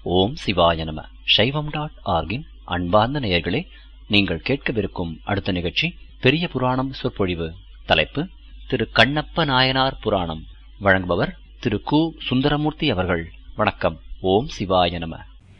ஓம் சிவாய நம சைவம் டாட் ஆர்கின் அன்பார்ந்த நேயர்களே நீங்கள் கேட்கவிருக்கும் அடுத்த நிகழ்ச்சி பெரிய புராணம் சொற்பொழிவு தலைப்பு திரு கண்ணப்ப நாயனார் புராணம் வழங்குபவர் திரு கு சுந்தரமூர்த்தி அவர்கள் வணக்கம் ஓம் சிவாய நம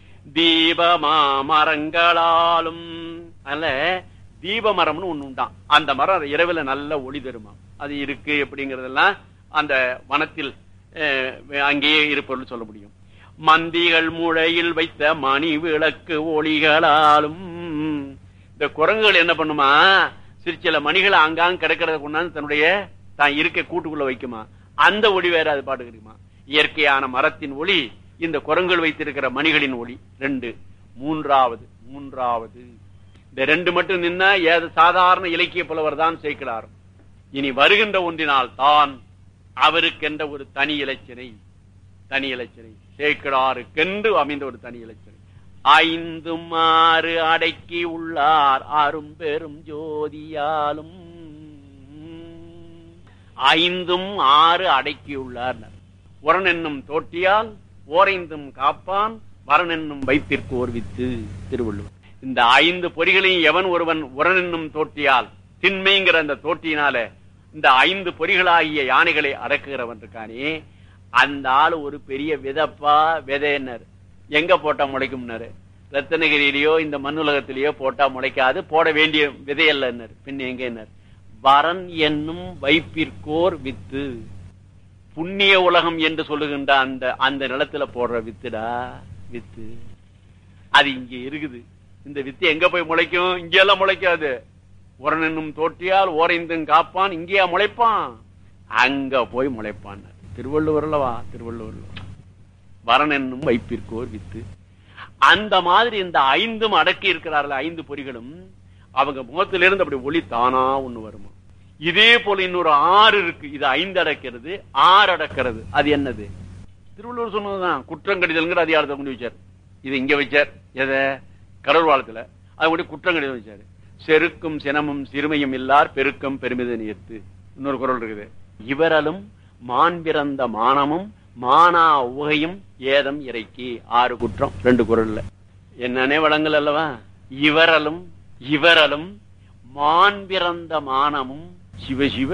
தீபமாமரங்களாலும் அல்ல தீபமரம்னு ஒண்ணு உண்டாம் அந்த மரம் இரவுல நல்ல ஒளி தருமா அது இருக்கு அப்படிங்கறதெல்லாம் அந்த வனத்தில் அஹ், அங்கேயே இருப்பொருள் சொல்ல முடியும் மந்திகள் முளையில் வைத்த மணி விளக்கு ஒளிகளாலும் இந்த குரங்குகள் என்ன பண்ணுமா சிறு சில மணிகளை ஆங்காங்க கிடக்கிறத கொண்டாந்து தன்னுடைய தான் இருக்க கூட்டுக்குள்ள வைக்குமா அந்த ஒளி வேற அது பாட்டுக்கு இருக்குமா இயற்கையான மரத்தின் ஒளி இந்த குரங்குகள் வைத்திருக்கிற மணிகளின் ஒளி ரெண்டு மூன்றாவது மூன்றாவது இந்த ரெண்டு மட்டும் நின்னா ஏது சாதாரண இலக்கிய புலவர் தான் சேர்க்கிறார் இனி வருகின்ற ஒன்றினால் தான் அவருக்கென்ற ஒரு தனி இலச்சினை தனி இலச்சினை சேர்க்கிறாருக்கென்று அமைந்த ஒரு தனி இலச்சினை ஐந்தும் ஆறு அடக்கி உள்ளார் அரும் பெரும் ஜோதியாலும் ஐந்தும் ஆறு அடக்கியுள்ளார் உரன் என்னும் தோட்டியால் ஓரைந்தும் காப்பான் வரன் என்னும் வைப்பிற்கு ஓர்வித்து திருவள்ளுவர் இந்த ஐந்து பொறிகளையும் எவன் ஒருவன் உரன் என்னும் தோட்டியால் திண்மைங்கிற அந்த தோட்டியினால இந்த ஐந்து பொறிகளாகிய யானைகளை அடக்குகிறவன் இருக்கானே அந்த ஆள் ஒரு பெரிய விதப்பா விதையினர் எங்க போட்டா முளைக்கும்னாரு ரத்தனகிரியிலயோ இந்த மண்ணுலகத்திலேயோ போட்டா முளைக்காது போட வேண்டிய விதையல்லன்னர் பின் எங்கன்னர் வரன் என்னும் வைப்பிற்கோர் வித்து புண்ணிய உலகம் என்று சொல்லுகின்ற அந்த அந்த நிலத்துல போடுற வித்துடா வித்து அது இங்க இருக்குது இந்த வித்து எங்க போய் முளைக்கும் இங்க எல்லாம் முளைக்காது உரன் என்னும் தோற்றியால் ஓரைந்தும் காப்பான் இங்கேயா முளைப்பான் அங்க போய் முளைப்பான் திருவள்ளுவர்லவா திருவள்ளுவர்ல வரன் என்னும் வைப்பிற்கோர் வித்து அந்த மாதிரி இந்த ஐந்தும் அடக்கி இருக்கிறார்கள் ஐந்து பொறிகளும் அவங்க முகத்திலிருந்து அப்படி ஒளி தானா ஒண்ணு வருமா இதே போல இன்னொரு ஆறு இருக்கு இது ஐந்து அடக்கிறது ஆறு அடக்கிறது அது என்னது திருவள்ளுவர் சொன்னதுதான் குற்றம் கடிதல்ங்கிற அதிகாரத்தை கொண்டு வச்சார் இது இங்க வச்சார் எதை கடவுள் வாழ்த்துல அது கொண்டு குற்றம் கடிதம் வச்சாரு செருக்கும் சினமும் சிறுமையும் இல்லார் பெருக்கம் பெருமித நீர்த்து இன்னொரு குரல் இருக்குது இவரலும் மான் பிறந்த மானமும் மானா உகையும் ஏதம் இறைக்கி ஆறு குற்றம் ரெண்டு குரல்ல என்னன்னே வழங்கல் அல்லவா இவரலும் இவரலும் மான் பிறந்த மானமும் சிவ சிவ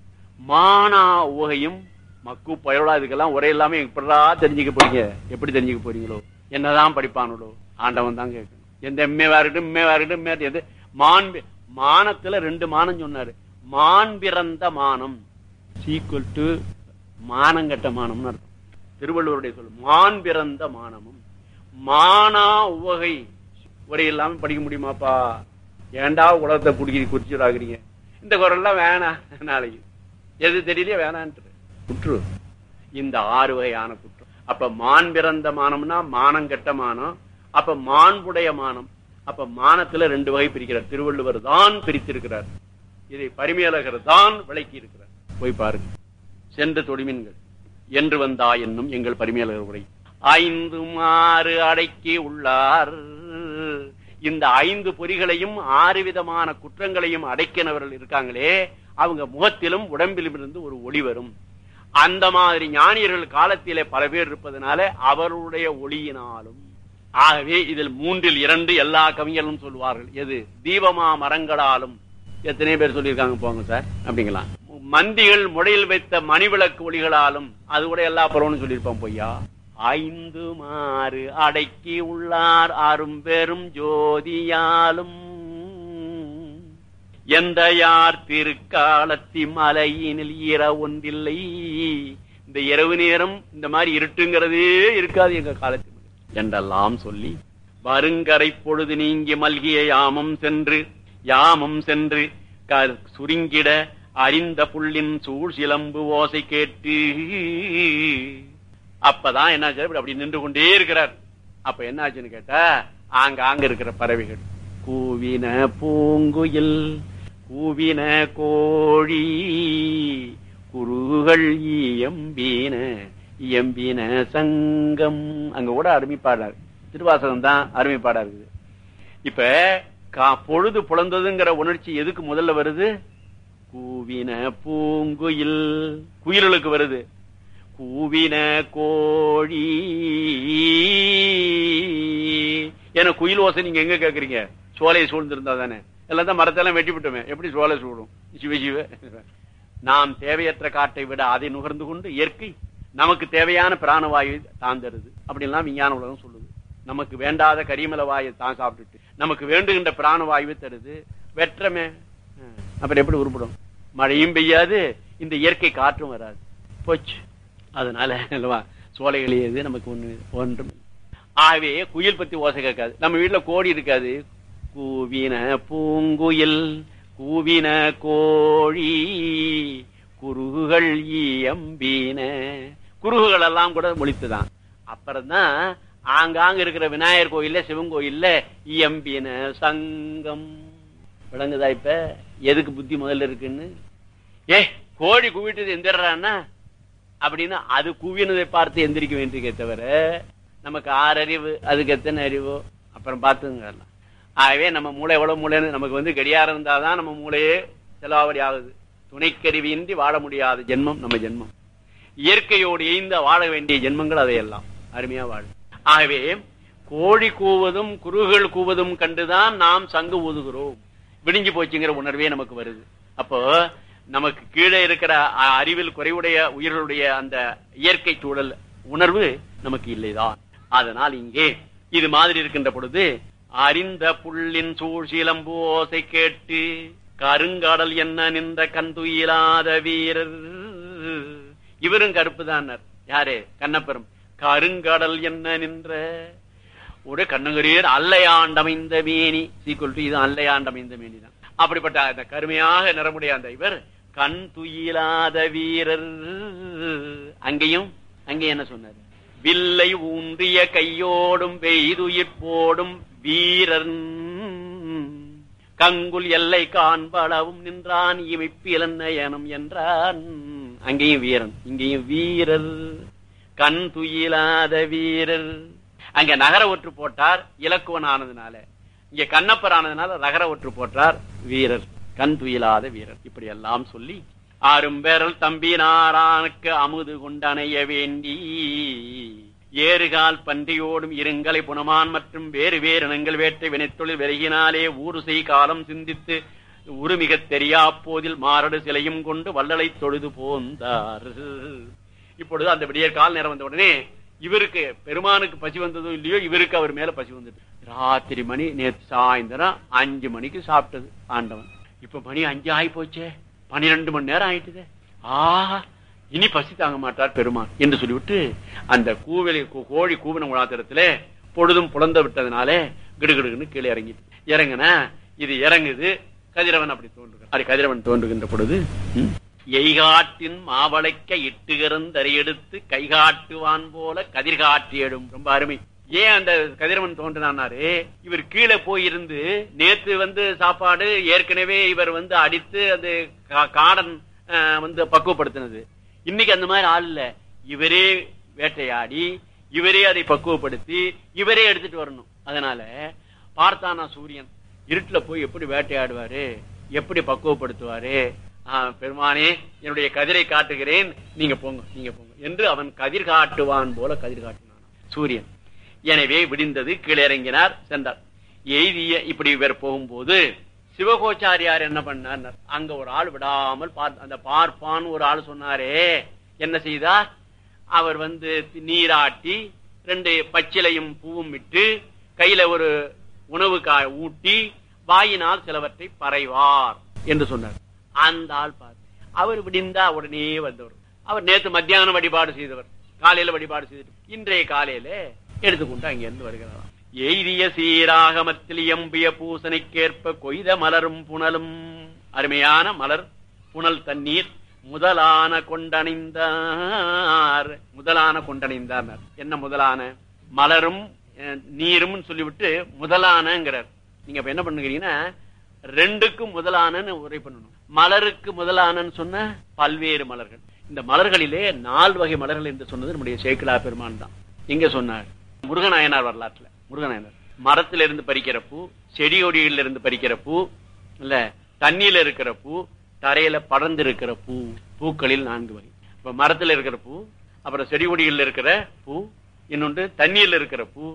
மானா உகையும் மக்கு பயலா இதுக்கெல்லாம் ஒரே இல்லாம எப்படா தெரிஞ்சுக்க போறீங்க எப்படி தெரிஞ்சுக்க போறீங்களோ என்னதான் படிப்பானுளோ ஆண்டவன் தான் கேட்கணும் எந்த எம்ஏவா இருக்கட்டும் இம்மையா இருக்கட்டும் இம்மையா எது மான் பி- மானத்துல ரெண்டு மானம் சொன்னாரு மான் பிறந்த மானம் சீக்குவல் டு மானங்கட்ட மானம்னு அர்த்தம் திருவள்ளுவருடைய சொல்லு மான் பிறந்த மானமும் மானா உவகை ஒரே இல்லாம படிக்க முடியுமாப்பா ஏன்டா உலகத்தை குடிக்கி குறிச்சுடாகிறீங்க இந்த குரல்லாம் வேணாம் நாளைக்கு எது தெரியலையே வேணான்ட்டு குற்று இந்த ஆறு வகையான குற்றம் அப்ப மான் பிறந்த மானம்னா மானம் கெட்ட மானம் அப்ப மாண்புடைய மானம் அப்ப மானத்துல ரெண்டு வகை பிரிக்கிறார் திருவள்ளுவர் தான் பிரித்திருக்கிறார் இதை பரிமையாளகர் தான் விளக்கி இருக்கிறார் போய் பாருங்க சென்று தொடுமீன்கள் என்று வந்தா என்னும் எங்கள் பரிமையாளர் உரை ஐந்து ஆறு அடக்கி உள்ளார் இந்த ஐந்து பொறிகளையும் ஆறு விதமான குற்றங்களையும் அடக்கினவர்கள் இருக்காங்களே அவங்க முகத்திலும் உடம்பிலும் இருந்து ஒரு ஒளி வரும் அந்த மாதிரி ஞானியர்கள் காலத்திலே பல பேர் இருப்பதனால அவருடைய ஒளியினாலும் ஆகவே இதில் மூன்றில் இரண்டு எல்லா கவிஞர்களும் சொல்லுவார்கள் எது தீபமா மரங்களாலும் எத்தனை பேர் சொல்லியிருக்காங்க போங்க சார் அப்படிங்களா மந்திகள் முடையில் வைத்த மணிவிளக்கு ஒளிகளாலும் அது கூட எல்லா பருவம்னு சொல்லியிருப்பான் பொய்யா ஐந்து மாறு அடக்கி உள்ளார் அரும் பெரும் ஜோதியாலும் எந்த யார் திருக்காலத்தி மலையினில் ஈர ஒன்றில்லை இந்த இரவு நேரம் இந்த மாதிரி இருட்டுங்கிறதே இருக்காது எங்க காலத்தில் என்றெல்லாம் சொல்லி வருங்கரை பொழுது நீங்கி மல்கிய யாமம் சென்று யாமம் சென்று க- சுருங்கிட அறிந்த புள்ளின் சூழ் சிலம்பு ஓசை கேட்டு அப்பதான் என்னாச்சு இப்படி அப்படி நின்று கொண்டே இருக்கிறார் அப்ப என்னாச்சுன்னு கேட்டா ஆங்க ஆங்க இருக்கிற பறவைகள் கூவின பூங்குயில் கூவின கோழி குருகள் இயம்பின இயம்பின சங்கம் அங்க கூட அருமைப்பாடார் திருவாசகம் தான் அருமைப்பாடா இருக்குது இப்ப கா- பொழுது புலந்ததுங்கிற உணர்ச்சி எதுக்கு முதல்ல வருது கூவின பூங்குயில் குயில்களுக்கு வருது கூவின கோழி ஏன்னா குயில் ஓசை நீங்க எங்க கேக்குறீங்க சோலையை சூழ்ந்திருந்தா தானே எல்லாம் தான் மரத்தெல்லாம் வெட்டி விட்டோமே எப்படி சோலை சூடும் சிவ சிவ நாம் தேவையற்ற காட்டை விட அதை நுகர்ந்து கொண்டு இயற்கை நமக்கு தேவையான பிராணவாயு தான் தருது அப்படின்லாம் விஞ்ஞான உலகம் சொல்லுது நமக்கு வேண்டாத கரிமல வாயை தான் சாப்பிட்டுட்டு நமக்கு வேண்டுகின்ற பிராணவாயுவை தருது வெற்றமே அஹ், அப்புறம் எப்படி உருப்படும் மழையும் பெய்யாது இந்த இயற்கை காற்றும் வராது போச்சு அதனால அல்லவா சோலைகளே நமக்கு ஒண்ணு ஒன்றும் இல்லை. ஆகவே குயில் பத்தி ஓசை கேட்காது நம்ம வீட்டுல கோடி இருக்காது கூவின பூங்குயில் கூவின கோழி குருகுகள் ஈயம்பின குருகுகள் எல்லாம் கூட மொழித்துதான் அப்புறம்தான் ஆங்காங்க இருக்கிற விநாயகர் கோயில்ல சிவன் கோயில்ல ஈயம்பின சங்கம் விளங்குதா இப்ப எதுக்கு புத்தி முதல்ல இருக்குன்னு ஏ கோழி குவிட்டது எந்திரான்னா அப்படின்னு அது குவினதை பார்த்து எந்திரிக்க வேண்டியிருக்கே தவிர நமக்கு ஆறு அறிவு அதுக்கு எத்தனை அறிவோ அப்புறம் பார்த்துங்க ஆகவே நம்ம மூளை எவ்வளவு மூளைன்னு நமக்கு வந்து கடியாரம் இருந்தாதான் நம்ம மூளையே செலவாவடி ஆகுது துணைக்கருவியின்றி வாழ முடியாத ஜென்மம் நம்ம ஜென்மம் இயற்கையோடு இயந்த வாழ வேண்டிய ஜென்மங்கள் அதையெல்லாம் அருமையா வாழும் ஆகவே கோழி கூவதும் குருகுகள் கூவதும் கண்டுதான் நாம் சங்கு ஊதுகிறோம் விடிஞ்சு போச்சுங்கிற உணர்வே நமக்கு வருது அப்போ நமக்கு கீழே இருக்கிற அ- அறிவில் குறைவுடைய உயிர்களுடைய அந்த இயற்கை சூழல் உணர்வு நமக்கு இல்லைதான் அதனால் இங்கே இது மாதிரி இருக்கின்ற பொழுது அறிந்த புள்ளின் சூழ்சிலம்பு ஓசை கேட்டு கருங்கடல் என்ன நின்ற கந்துயிலாத வீரர் இவரும் கருப்பு யாரு கண்ணப்பெரும் கருங்கடல் என்ன நின்ற ஒரு கண்ணங்கரியர் அல்லையாண்டமைந்த மேனி சீக்குவல் டு இது அல்லையாண்டமைந்த மேனி தான் அப்படிப்பட்ட அந்த கருமையாக நிறமுடைய அந்த இவர் கண் துயிலாத வீரர் அங்கேயும் அங்கே என்ன சொன்னார் வில்லை ஊன்றிய கையோடும் வெய்துயிர் போடும் வீரர் கங்குல் எல்லை காண்பளவும் நின்றான் இமைப்பிலன் நயனம் என்றான் அங்கேயும் வீரன் இங்கேயும் வீரர் கண் துயிலாத வீரர் அங்க நகர ஒற்று போட்டார் இலக்குவன் ஆனதுனால இங்க கண்ணப்பர் ஆனதுனால நகர ஒற்று போட்டார் வீரர் கண் துயிலாத வீரர் இப்படி எல்லாம் சொல்லி ஆறும்பேரல் தம்பினாரானுக்கு அமுது கொண்டணைய வேண்டி ஏறுகால் பன்றியோடும் இருங்கலை புனமான் மற்றும் வேறு வேறு இனங்கள் வேட்டை வினைத்தொழில் விலகினாலே ஊறு செய் காலம் சிந்தித்து உருமிகத் தெரியா போதில் மாரடு சிலையும் கொண்டு வள்ளலை தொழுது போந்தார் இப்பொழுது அந்த விடியற் கால நேரம் வந்த உடனே இவருக்கு பெருமானுக்கு பசி வந்ததோ இல்லையோ இவருக்கு அவர் மேல பசி வந்துட்டு ராத்திரி மணி நேற்று சாயந்தரம் அஞ்சு மணிக்கு சாப்பிட்டது ஆண்டவன் இப்ப மணி அஞ்சு ஆகி போச்சே பன்னிரெண்டு மணி நேரம் ஆயிட்டுதே ஆஹா இனி பசி தாங்க மாட்டார் பெருமான் என்று சொல்லிவிட்டு அந்த கூவலி கூ- கோழி கூவின குணாத்திரத்திலே பொழுதும் புலந்த விட்டதுனாலே கிடுகிடுன்னு கீழே இறங்கிட்டு இறங்குனா இது இறங்குது கதிரவன் அப்படி தோன்றுகிறான் அப்படி கதிரவன் தோன்றுகின்ற பொழுது ம், எய்காட்டின் மாவளைக்க இட்டுகிறந்தறியெடுத்து கைகாட்டுவான் போல கதிர்காட்டி எடும் ரொம்ப அருமை ஏன் அந்த கதிரவன் தோன்றினாரு இவர் கீழே போயிருந்து நேத்து வந்து சாப்பாடு ஏற்கனவே இவர் வந்து அடித்து அது கா- காடன் அஹ், வந்து பக்குவப்படுத்தினது இன்னைக்கு அந்த மாதிரி ஆள் இல்ல இவரே வேட்டையாடி இவரே அதை பக்குவப்படுத்தி இவரே எடுத்துட்டு வரணும் அதனால பார்த்தானா சூரியன் இருட்டுல போய் எப்படி வேட்டையாடுவாரு எப்படி பக்குவப்படுத்துவாரு ஆஹ், பெருமானே என்னுடைய கதிரை காட்டுகிறேன் நீங்க போங்க நீங்க போங்க என்று அவன் கதிர் காட்டுவான் போல கதிர் காட்டினான் சூரியன் எனவே விடிந்தது கீழே இறங்கினார் சென்றார் எய்திய இப்படி இவர் போகும்போது சிவகோச்சாரியார் என்ன பண்ணார் அங்க ஒரு ஆள் விடாமல் பார்த்து அந்த பார்ப்பான் ஒரு ஆள் சொன்னாரே என்ன செய்தார் அவர் வந்து நீராட்டி ரெண்டு பச்சிலையும் பூவும் விட்டு கையில ஒரு உணவு கா- ஊட்டி வாயினால் சிலவற்றை பறைவார் என்று சொன்னார் அந்த ஆள் பார்த்து அவர் விடிந்தா உடனே வந்தவர் அவர் நேத்து மத்தியானம் வழிபாடு செய்தவர் காலையில வழிபாடு செய்துட்டு இன்றைய காலையில எடுத்துக்கொண்டு அங்கிருந்து வருகிறாராம் எய்திய சீராகமத்தில் எம்பிய பூசனைக்கேற்ப கொய்த மலரும் புனலும் அருமையான மலர் புனல் தண்ணீர் முதலான கொண்டணிந்தார் முதலான கொண்டணிந்தார் என்ன முதலான மலரும் அஹ், நீரும் சொல்லிவிட்டு முதலானங்கிறார் நீங்க இப்ப என்ன பண்ணுகிறீங்கன்னா ரெண்டுக்கும் முதலானன்னு உரை பண்ணணும் மலருக்கு முதலானன்னு சொன்ன பல்வேறு மலர்கள் இந்த மலர்களிலே நால் வகை மலர்கள் என்று சொன்னது நம்முடைய சேக்கிலா பெருமான் தான் எங்க சொன்னார் முருகநாயனார் வரலாற்றுல முருகநாயனார் மரத்துல இருந்து பறிக்கிற பூ செடி கொடிகள்ல இருந்து பறிக்கிற பூ இல்ல தண்ணியில இருக்கிற பூ தரையில படர்ந்து இருக்கிற பூ பூக்களில் நான்கு வகை இப்ப மரத்துல இருக்கிற பூ அப்புறம் செடி கொடிகள்ல இருக்கிற பூ இன்னொன்று தண்ணீர்ல இருக்கிற பூ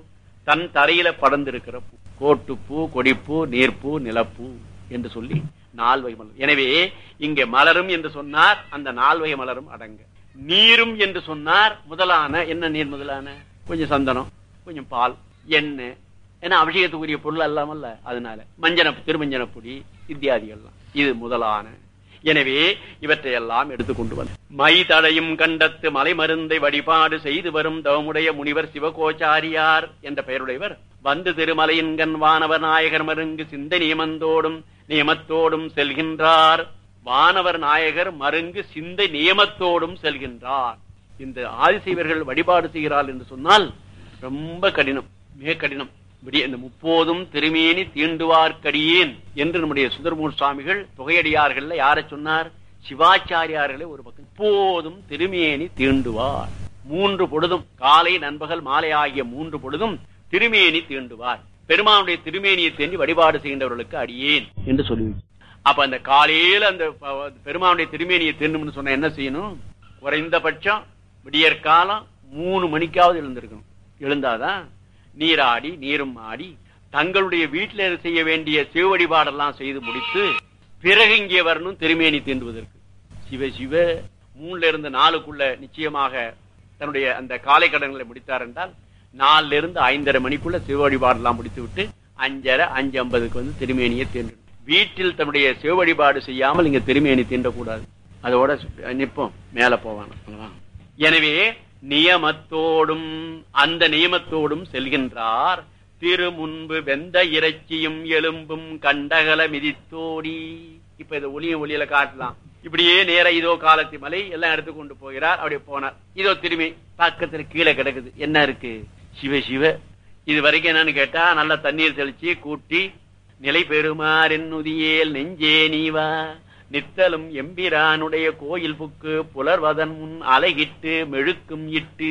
தன் தரையில படர்ந்திருக்கிற பூ கோட்டுப்பூ கொடிப்பூ நீர்ப்பூ நிலப்பூ என்று சொல்லி நால்வகை மலர் எனவே இங்கே மலரும் என்று சொன்னார் அந்த நால்வகை மலரும் அடங்க நீரும் என்று சொன்னார் முதலான என்ன நீர் முதலான கொஞ்சம் சந்தனம் கொஞ்சம் பால் எண்ணெய் ஏன்னா அபிஷேகத்துக்குரிய பொருள் அல்லாமல்ல அதனால மஞ்சன திருமஞ்சன பொடி இத்தியாதிகள்லாம் இது முதலான எனவே இவற்றையெல்லாம் எடுத்துக்கொண்டு வந்த மை தடையும் கண்டத்து மலை மருந்தை வழிபாடு செய்து வரும் தவமுடைய முனிவர் சிவகோச்சாரியார் என்ற பெயருடையவர் வந்து திருமலையின்கண் வானவர் நாயகர் மருங்கு சிந்த நியமந்தோடும் நியமத்தோடும் செல்கின்றார் வானவர் நாயகர் மருங்கு சிந்தை நியமத்தோடும் செல்கின்றார் இந்த ஆதிசைவர்கள் வழிபாடு செய்கிறார் என்று சொன்னால் ரொம்ப கடினம் மிக கடினம் விடிய இந்த முப்போதும் திருமேனி தீண்டுவார்க்கடியேன் என்று நம்முடைய சுந்தரமூர் சுவாமிகள் தொகையடியார்கள்ல யார சொன்னார் சிவாச்சாரியார்களே ஒரு பக்கம் போதும் திருமேனி தீண்டுவார் மூன்று பொழுதும் காலை நண்பகல் மாலை ஆகிய மூன்று பொழுதும் திருமேனி தீண்டுவார் பெருமானுடைய திருமேனியை தேண்டி வழிபாடு செய்கின்றவர்களுக்கு அடியேன் என்று சொல்லி அப்ப அந்த காலையில அந்த ப- பெருமானுடைய திருமேனியை தீண்டும்னு சொன்ன என்ன செய்யணும் குறைந்தபட்சம் விடியற்காலம் மூணு மணிக்காவது எழுந்திருக்கணும் எழுந்தாதான் நீராடி நீரும் ஆடி தங்களுடைய வீட்டில செய்ய வேண்டிய சிவ வழிபாடெல்லாம் செய்து முடித்து பிறகு இங்கே வரணும் திருமேனி தீண்டுவதற்கு சிவ சிவ மூணுல இருந்து நாலுக்குள்ள நிச்சயமாக தன்னுடைய அந்த காலை கடன்களை முடித்தார் என்றால் நாலுல இருந்து ஐந்தரை மணிக்குள்ள சிவ வழிபாடெல்லாம் முடித்து விட்டு அஞ்சரை அஞ்சு ஐம்பதுக்கு வந்து திருமேனியை தீண்டணும் வீட்டில் தன்னுடைய சிவ வழிபாடு செய்யாமல் இங்க திருமேனி தீண்டக்கூடாது அதோட நிப்போம் மேல போவான எனவே நியமத்தோடும் அந்த நியமத்தோடும் செல்கின்றார் திரு முன்பு வெந்த இறைச்சியும் எலும்பும் கண்டகல மிதித்தோடி இப்ப இதை ஒளிய ஒளியில காட்டலாம் இப்படியே நேர இதோ காலத்தி மலை எல்லாம் எடுத்து கொண்டு போகிறார் அப்படியே போனார் இதோ திரும்பி பக்கத்துல கீழே கிடக்குது என்ன இருக்கு சிவ சிவ இது வரைக்கும் என்னன்னு கேட்டா நல்ல தண்ணீர் தெளிச்சு கூட்டி நிலை பெறுமாறின் நுதியேல் நெஞ்சே நீவா நித்தலும் எம்பிரானுடைய கோயில் புக்கு புலர்வதன் முன் அலைகிட்டு மெழுக்கும் இட்டு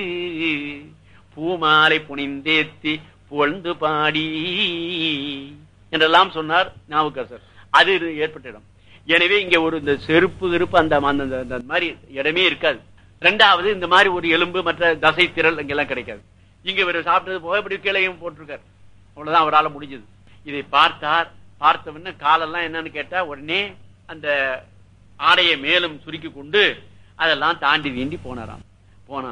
பூமாலை புனிந்தேத்தி புகழ்ந்து பாடி என்றெல்லாம் சொன்னார் நாவுக்கரசர் அது இது ஏற்பட்ட இடம் எனவே இங்க ஒரு இந்த செருப்பு கிருப்பு அந்த அந்த- அந்த- அந்த மாதிரி இடமே இருக்காது ரெண்டாவது இந்த மாதிரி ஒரு எலும்பு மற்ற தசை திரள் இங்கெல்லாம் கிடைக்காது இங்க இவர் சாப்பிட்டது போக இப்படி கீழையும் போட்டிருக்கார் அவ்வளவுதான் அவரால் முடிஞ்சது இதை பார்த்தார் பார்த்தவொடனே காலெல்லாம் என்னன்னு கேட்டா உடனே அந்த ஆடையை மேலும் சுருக்கி கொண்டு அதெல்லாம் தாண்டி தீண்டி போனாராம் போனா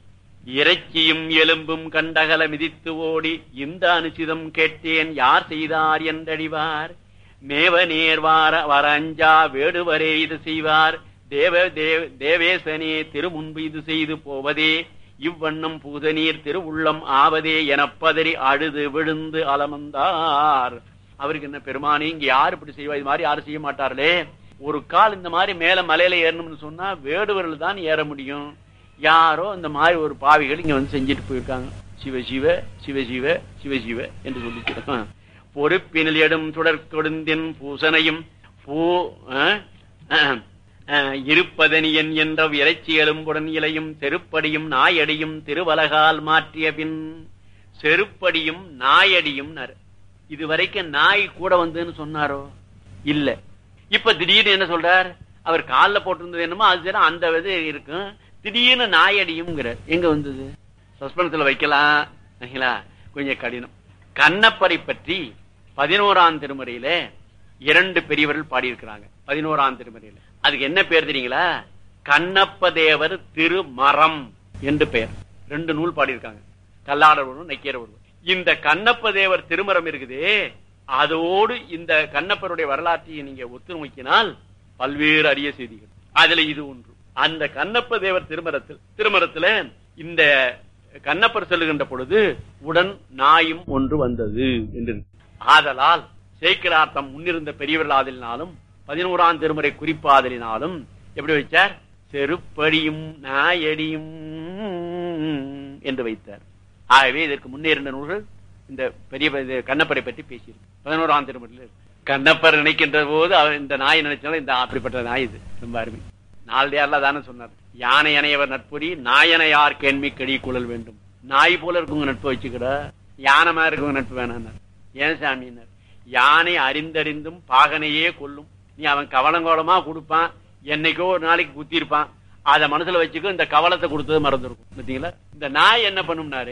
இறைச்சியும் எலும்பும் கண்டகல மிதித்து ஓடி இந்த அனுச்சிதம் கேட்டேன் யார் செய்தார் என்றடிவார் மேவ நேர் வார வரஞ்சா வேடுவரே இது செய்வார் தேவ தேவ- தேவேசனே திருமுன்பு இது செய்து போவதே இவ்வண்ணம் பூதநீர் திருவுள்ளம் ஆவதே எனப்பதறி அழுது விழுந்து அலமந்தார் அவருக்கு என்ன பெருமானே இங்க யாரு இப்படி செய்வா இது மாதிரி யாரும் செய்ய மாட்டார்களே ஒரு கால் இந்த மாதிரி மேல மலையில ஏறணும்னு சொன்னா வேடுவர்கள் தான் ஏற முடியும் யாரோ இந்த மாதிரி ஒரு பாவிகள் இங்க வந்து செஞ்சுட்டு போயிருக்காங்க சிவ சிவ சிவ சிவ சிவ சிவ என்று சொல்லி பொறுப்பினில் எடும் சுடர் கொடுந்தின் பூசனையும் பூ அஹ், அஹ், அஹ், இருப்பதனியன் என்ற இறைச்சி எலும்புடன் இலையும் செருப்படியும் நாயடியும் திருவலகால் மாற்றிய பின் செருப்படியும் நாயடியும் இதுவரைக்கும் நாய் கூட வந்துன்னு சொன்னாரோ இல்ல இப்ப திடீர்னு என்ன சொல்றார் அவர் கால்ல போட்டிருந்தது என்னமோ அது சரி அந்த இது இருக்கும் திடீர்னு நாயடியும் எங்க வந்தது சஸ்பென்ஸ்ல வைக்கலாம் சரிங்களா? கொஞ்சம் கடினம் கண்ணப்பரை பற்றி பதினோராம் திருமுறையில இரண்டு பெரியவர்கள் பாடியிருக்கிறாங்க பதினோராம் திருமுறையில அதுக்கு என்ன பேர் தெரியுங்களா கண்ணப்ப தேவர் திருமரம் என்று பெயர் ரெண்டு நூல் பாடியிருக்காங்க கல்லாடர் ஒருவன் நக்கீரர் ஒருவன் இந்த கண்ணப்ப தேவர் திருமரம் இருக்குதே அதோடு இந்த கண்ணப்பருடைய வரலாற்றை நீங்க ஒத்து நோக்கினால் பல்வேறு அரிய செய்திகள் அதுல இது ஒன்று அந்த கண்ணப்ப தேவர் திருமரத்தில் திருமரத்துல இந்த கண்ணப்பர் செல்லுகின்ற பொழுது உடன் நாயும் ஒன்று வந்தது என்று இருக்கு. ஆதலால் சேக்கிரார்த்தம் முன்னிருந்த பெரியவர்கள் ஆதலினாலும் பதினோராம் திருமுறை குறிப்பாதலினாலும் எப்படி வச்சார் செருப்படியும் நாயடியும் என்று வைத்தார் ஆகவே இதற்கு முன்னே இருந்த நூல்கள் இந்த பெரிய இது கண்ணப்பரை பற்றி பேசியிருக்கு பதினோராம் திருமுறையில் இருக்கு. கண்ணப்பர் நினைக்கின்ற போது அவர் இந்த நாய் நினைச்சாலும் இந்த அப்படிப்பட்ட நாய் இது ரொம்ப அருமை நாலடியார்ல தானே சொன்னார் யானை அணையவர் நட்புரி நாயனையார் கேண்மை கடி குழல் வேண்டும் நாய் போல இருக்குங்க நட்பு வச்சுக்கிட யானை மாதிரி இருக்குங்க நட்பு வேணாம் ஏன் சாமியினர் யானை அறிந்தறிந்தும் பாகனையே கொல்லும் நீ அவன் கவலங்கோலமா கொடுப்பான் என்னைக்கோ ஒரு நாளைக்கு குத்தி இருப்பான் அத மனசுல வச்சுக்கோ இந்த கவலத்தை கொடுத்தது மறந்துருக்கும் பாத்தீங்களா இந்த நாய் என்ன பண்ணும்னாரு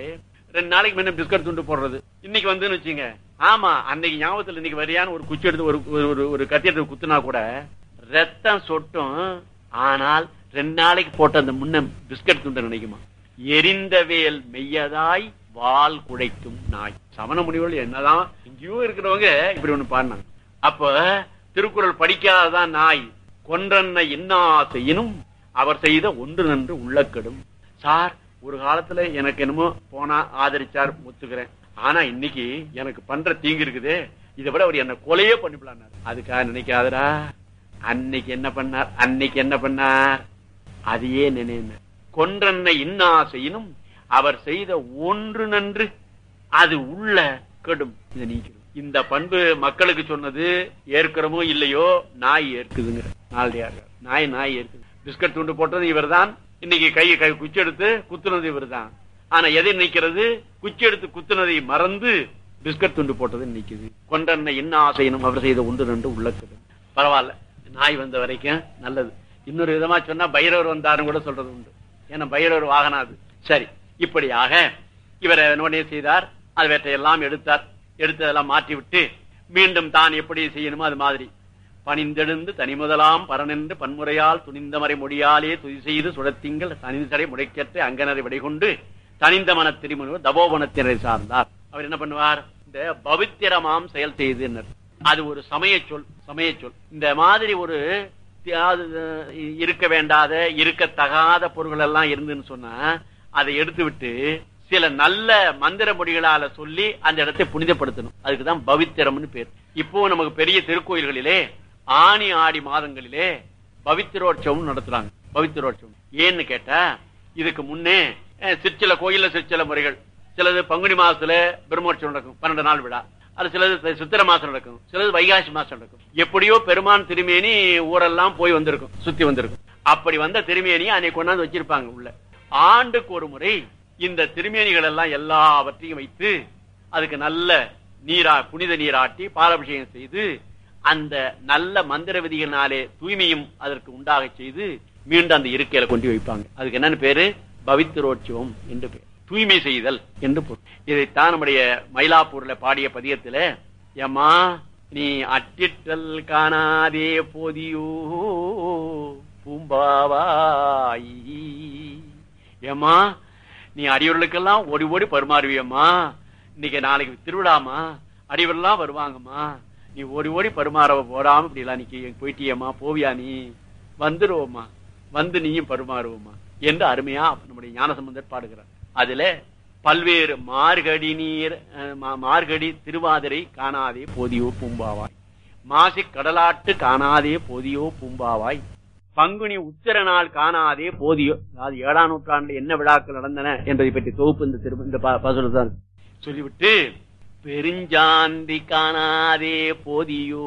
ரெண்டு நாளைக்கு முன்ன பிஸ்கட் துண்டு போடுறது இன்னைக்கு வந்துன்னு வச்சுங்க ஆமா அன்னைக்கு ஞாபகத்துல இன்னைக்கு வரியான ஒரு குச்சி எடுத்து ஒரு ஒரு- ஒரு ஒரு கத்தி எடுத்து குத்துனா கூட ரத்தம் சொட்டும் ஆனால் ரெண்டு நாளைக்கு போட்ட அந்த முன்ன பிஸ்கட் துண்டை நினைக்குமா எரிந்த வேல் மெய்யதாய் வால் குடைக்கும் நாய் சமண முனிவர்கள் என்னதான் எங்கேயோ இருக்கிறவங்க இப்படி ஒண்ணு பாடினாங்க அப்ப திருக்குறள் படிக்காததான் நாய் கொன்றன்ன இன்னா செய்யினும் அவர் செய்த ஒன்று நன்று உள்ளக்கெடும் சார் ஒரு காலத்துல எனக்கு என்னமோ போனா ஆதரிச்சார் ஒத்துக்கிறேன் ஆனா இன்னைக்கு எனக்கு பண்ற தீங்கு இருக்குதே இதை விட அவர் என்ன கொலையே பண்ணிவிடலான்னாரு அதுக்காக நினைக்காதடா அன்னைக்கு என்ன பண்ணார் அன்னைக்கு என்ன பண்ணார் அதையே நினைன கொன்றன்ன இன்னா செய்யினும் அவர் செய்த ஒன்று நன்று அது உள்ள கெடும் இதை நீக்கிடும் இந்த பண்பு மக்களுக்கு சொன்னது ஏற்கிறமோ இல்லையோ நாய் ஏற்குதுங்கிற நாளையார் நாய் நாய் ஏற்குது பிஸ்கட் துண்டு போட்டது இவர்தான் இன்னைக்கு கை கை குச்சி எடுத்து குத்துனது இவர்தான் ஆனா எதை நினைக்கிறது குச்சி எடுத்து குத்துனதை மறந்து பிஸ்கட் துண்டு போட்டது நிக்குது கொண்டன்ன என்ன ஆசையினும் அவர் செய்த ஒன்று ரெண்டு உள்ளக்குது பரவாயில்ல நாய் வந்த வரைக்கும் நல்லது இன்னொரு விதமா சொன்னா பைரவர் வந்தாருன்னு கூட சொல்றது உண்டு ஏன்னா பைரவர் வாகனம் அது சரி இப்படியாக இவர் உடனே செய்தார் அதுவற்றையெல்லாம் எடுத்தார் எடுத்ததெல்லாம் மாற்றி விட்டு மீண்டும் தான் எப்படி செய்யணுமோ அது மாதிரி பணிந்தெழுந்து தனிமுதலாம் பரனென்று பன்முறையால் துணிந்தமறை மொழியாலே துதி செய்து சுடத்திங்கள் தனிந்தரை முடைக்கற்ற அங்கனரை விடைகொண்டு தனிந்த மன திருமணம் தபோவனத்தினரை சார்ந்தார் அவர் என்ன பண்ணுவார் இந்த பவித்திரமாம் செயல் செய்து அது ஒரு சமய சொல் சமய சொல் இந்த மாதிரி ஒரு தி- அது, இருக்க வேண்டாத இருக்கத்தகாத பொருள்கள் எல்லாம் இருந்துன்னு சொன்னா அதை எடுத்து விட்டு சில நல்ல மந்திர மொழிகளால சொல்லி அந்த இடத்தை புனிதப்படுத்தணும் அதுக்குதான் பவித்திரம்னு பேர் இப்போ நமக்கு பெரிய திருக்கோயில்களிலே ஆணி ஆடி மாதங்களிலே பவித்திரோற்சவம் நடத்துறாங்க பவித்திரோற்சவம் ஏன்னு கேட்டா இதுக்கு முன்னே அஹ், சிற்சில கோயில்ல சிற்சில முறைகள் சிலது பங்குனி மாசத்துல பிரம்மோற்சவம் நடக்கும் பன்னெண்டு நாள் விழா அது சிலது தி- சித்திரை மாசம் நடக்கும் சிலது வைகாசி மாசம் நடக்கும் எப்படியோ பெருமான் திருமேனி ஊரெல்லாம் போய் வந்திருக்கும் சுத்தி வந்திருக்கும் அப்படி வந்த திருமேனி அன்னைக்கு கொண்டாந்து வச்சிருப்பாங்க உள்ள ஆண்டுக்கு ஒரு முறை இந்த திருமேனிகள் எல்லாம் எல்லாவற்றையும் வைத்து அதுக்கு நல்ல நீரா புனித நீராட்டி பாலாபிஷேகம் செய்து அந்த நல்ல மந்திர விதிகளினாலே தூய்மையும் அதற்கு உண்டாக செய்து மீண்டும் அந்த இருக்கையில கொண்டு வைப்பாங்க அதுக்கு என்னன்னு பேரு பவித்திரோற்சவம் என்று பேர் தூய்மை செய்தல் என்று பொருள் இதைத்தான் நம்முடைய மயிலாப்பூர்ல பாடிய பதியத்துல ஏமா நீ அட்டிட்டல் காணாதே போதியோ பூம்பாவாய் ஏமா நீ அடியவர்களுக்கெல்லாம் ஓடி ஓடி பரிமாறுவியம்மா இன்னைக்கு நாளைக்கு திருவிழாமா அடியவர்கள்லாம் வருவாங்கம்மா நீ ஓடி ஓடி பரிமாற போடாம இப்படி எல்லாம் நீ போயிட்டியம்மா போவியா நீ வந்துருவோம்மா வந்து நீயும் பரிமாறுவோம்மா என்று அருமையா நம்முடைய ஞானசம்பந்தர் பாடுகிறார் அதுல பல்வேறு மார்கடி நீர் அஹ், மா- மார்கடி திருவாதிரை காணாதே போதியோ பூம்பாவாய் மாசி கடலாட்டு காணாதே போதியோ பூம்பாவாய் பங்குனி உத்திர நாள் காணாதே போதியோ அதாவது ஏழாம் நூற்றாண்டு என்ன விழாக்கள் நடந்தன என்பதை பற்றி தொகுப்பு இந்த திரு இந்த பசுல தான் சொல்லிவிட்டு பெருஞ்சாந்தி காணாதே போதியோ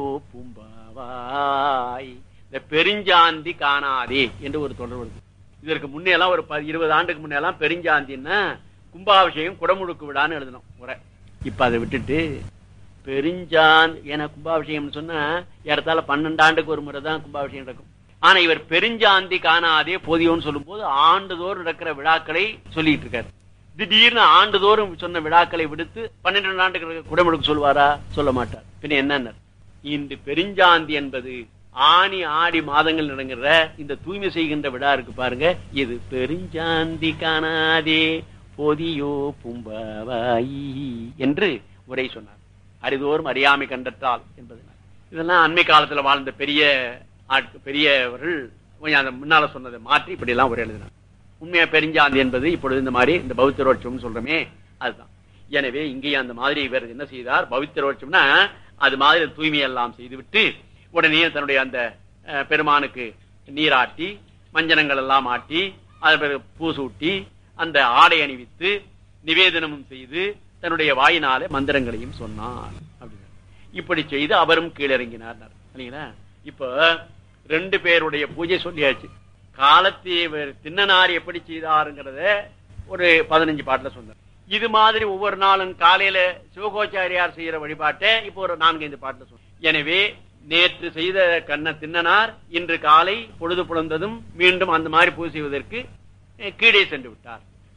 பூம்பாவாய் இந்த பெருஞ்சாந்தி காணாதே என்று ஒரு தொடர் வருது இதற்கு முன்னே எல்லாம் ஒரு ப- இருபது ஆண்டுக்கு முன்னே எல்லாம் பெருஞ்சாந்தின்னா கும்பாபிஷேகம் குடமுழுக்கு விழான்னு எழுதணும் உரை இப்ப அதை விட்டுட்டு பெருஞ்சாந்த் என கும்பாபிஷேகம் சொன்னா ஏறத்தாழ பன்னெண்டு ஆண்டுக்கு ஒரு முறை தான் கும்பாபிஷேகம் நடக்கும் ஆனா இவர் பெருஞ்சாந்தி காணாதே போதியோன்னு சொல்லும் போது ஆண்டுதோறும் நடக்கிற விழாக்களை சொல்லிட்டு இருக்காரு திடீர்னு ஆண்டுதோறும் சொன்ன விழாக்களை விடுத்து பன்னிரண்டு ஆண்டுக்கு குடமுழுக்கு சொல்வாரா சொல்ல மாட்டார் பின்ன என்ன இன்று பெருஞ்சாந்தி என்பது ஆணி ஆடி மாதங்கள் நடங்கிற இந்த தூய்மை செய்கின்ற விழா இருக்கு பாருங்க இது பெருஞ்சாந்தி காணாதே போதியோ பும்பவாயி என்று உரை சொன்னார் அரிதோறும் அறியாமை கண்டற்றால் என்பதனால் இதெல்லாம் அண்மை காலத்துல வாழ்ந்த பெரிய ஆட்கு- பெரியவர்கள் கொஞ்சம் அந்த முன்னால சொன்னதை மாற்றி இப்படி எல்லாம் உரை எழுதினார் உண்மையா பெருஞ்சாந்தி என்பது இப்பொழுது இந்த மாதிரி இந்த பௌத்தரோட்சம் சொல்றோமே அதுதான் எனவே இங்கே அந்த மாதிரி இவர் என்ன செய்தார் பவித்திரோட்சம்னா அது மாதிரி தூய்மையெல்லாம் செய்துவிட்டு உடனே தன்னுடைய அந்த அஹ், பெருமானுக்கு நீராட்டி மஞ்சனங்கள் எல்லாம் ஆட்டி அது பிறகு பூ சூட்டி அந்த ஆடை அணிவித்து நிவேதனமும் செய்து தன்னுடைய வாயினாலே மந்திரங்களையும் சொன்னார் அப்படின்னு இப்படி செய்து அவரும் கீழிறங்கினார் இல்லைங்களா இப்ப ரெண்டு பேருடைய பூஜை சொல்லியாச்சு காலத்தை இவர் தின்னனார் எப்படி செய்தாருங்கிறத ஒரு பதினஞ்சு பாட்டுல சொன்னார் இது மாதிரி ஒவ்வொரு நாளும் காலையில சிவகோச்சாரியார் செய்யற வழிபாட்டை இப்போ ஒரு நான்கைந்து பாட்டுல சொன்னார் எனவே நேற்று செய்த கண்ண தின்னனார் இன்று காலை பொழுது புலந்ததும் மீண்டும் அந்த மாதிரி பூஜை செய்வதற்கு அஹ், கீழே சென்று விட்டார்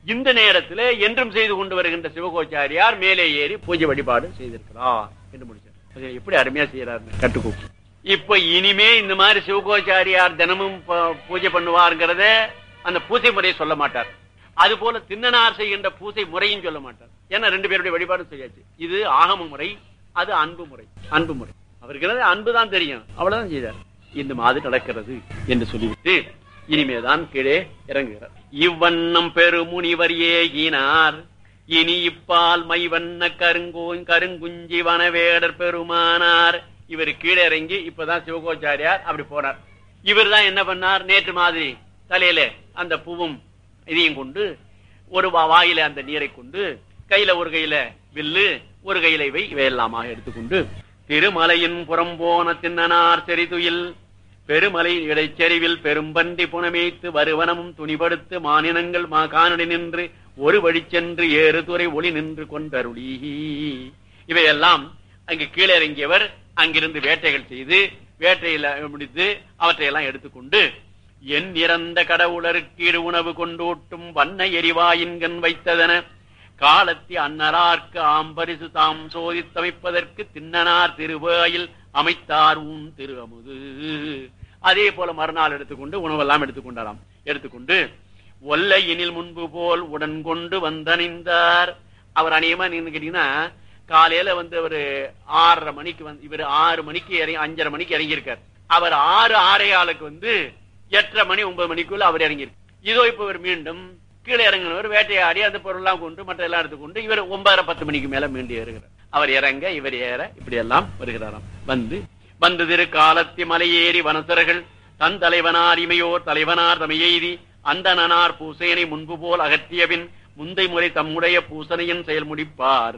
இந்த நேரத்தில் என்றும் செய்து கொண்டு வருகின்ற சிவகோச்சாரியார் மேலே ஏறி பூஜை வழிபாடு செய்திருக்கிறார் என்று முடிச்சார் எப்படி அருமையா செய்யறாரு கட்டுக்கோப்பு இப்ப இனிமே இந்த மாதிரி சிவகோச்சாரியார் தினமும் பூஜை பண்ணுவாருங்கிறத அந்த பூஜை முறையை சொல்ல மாட்டார் அது போல தின்னனார் செய்கின்ற பூஜை முறையும் சொல்ல மாட்டார் ஏன்னா ரெண்டு பேருடைய வழிபாடும் செய்யாச்சு இது ஆகம முறை அது அன்பு முறை அன்பு முறை அவருக்கு அன்பு தான் தெரியும் அவ்வளவுதான் செய்தார் இந்த மாதிரி நடக்கிறது என்று சொல்லிவிட்டு இனிமேதான் கீழே இறங்குகிறார் இவ்வண்ணம் பெருமுனிவர் ஏகினார் இனி இப்பால் மைவண்ண கருங்கோன் கருங்குஞ்சி வனவேடர் பெருமானார் இவர் கீழே இறங்கி இப்பதான் சிவகோச்சாரியார் அப்படி போனார் இவர் தான் என்ன பண்ணார் நேற்று மாதிரி தலையில அந்த பூவும் இதையும் கொண்டு ஒரு வாயில அந்த நீரை கொண்டு கையில ஒரு கையில வில்லு ஒரு கையில இவை இவையெல்லாமாக எடுத்துக்கொண்டு திருமலையின் புறம் போன தின்னனார் செறிதுயில் பெருமலை இடைச்செறிவில் பெரும்பன்றி புனமேத்து வருவனமும் துணிபடுத்து மானினங்கள் மா காணடி நின்று ஒரு வழி சென்று ஏறு துறை ஒளி நின்று கொண்டருளி இவையெல்லாம் அங்கு கீழே இறங்கியவர் அங்கிருந்து வேட்டைகள் செய்து வேட்டையில முடித்து அவற்றையெல்லாம் எடுத்துக்கொண்டு என் இறந்த கடவுளருக்கு உணவு கொண்டூட்டும் வண்ண எரிவாயின்கண் வைத்ததன காலத்தி அன்னரார்க்கு ஆம்பரிசு தாம் சோதித்தமைப்பதற்கு தின்னனார் திருவாயில் அமைத்தார் உன் திரு அமுது அதே போல மறுநாள் எடுத்துக்கொண்டு உணவெல்லாம் எடுத்துக்கொண்டாராம் எடுத்துக்கொண்டு ஒல்லையினில் முன்பு போல் உடன் கொண்டு வந்தணிந்தார் அவர் அநேகமா நீங்க கேட்டீங்கன்னா காலையில வந்து ஒரு ஆறரை மணிக்கு வந்து இவர் ஆறு மணிக்கு இறங்கி அஞ்சரை மணிக்கு இறங்கியிருக்கார் அவர் ஆறு ஆறே ஆளுக்கு வந்து எட்டரை மணி ஒன்பது மணிக்குள்ள அவர் இறங்கியிருக்கு இதோ இப்ப இவர் மீண்டும் கீழே இறங்கினவர் வேட்டையாடி அந்த பொருள்லாம் கொண்டு மற்ற எல்லாம் எடுத்துக்கொண்டு இவர் ஒன்பதரை பத்து மணிக்கு மேல மீண்டும் ஏறுகிறார் அவர் இறங்க இவர் ஏற இப்படி எல்லாம் வருகிறாராம் வந்து வந்து திரு காலத்தி மலையேறி வனசர்கள் தன் தலைவனார் இமையோர் தலைவனார் தமையெய்தி அந்த நனார் பூசையனை முன்பு போல் அகற்றியபின் முந்தை முறை தம்முடைய பூசனையின் செயல் முடிப்பார்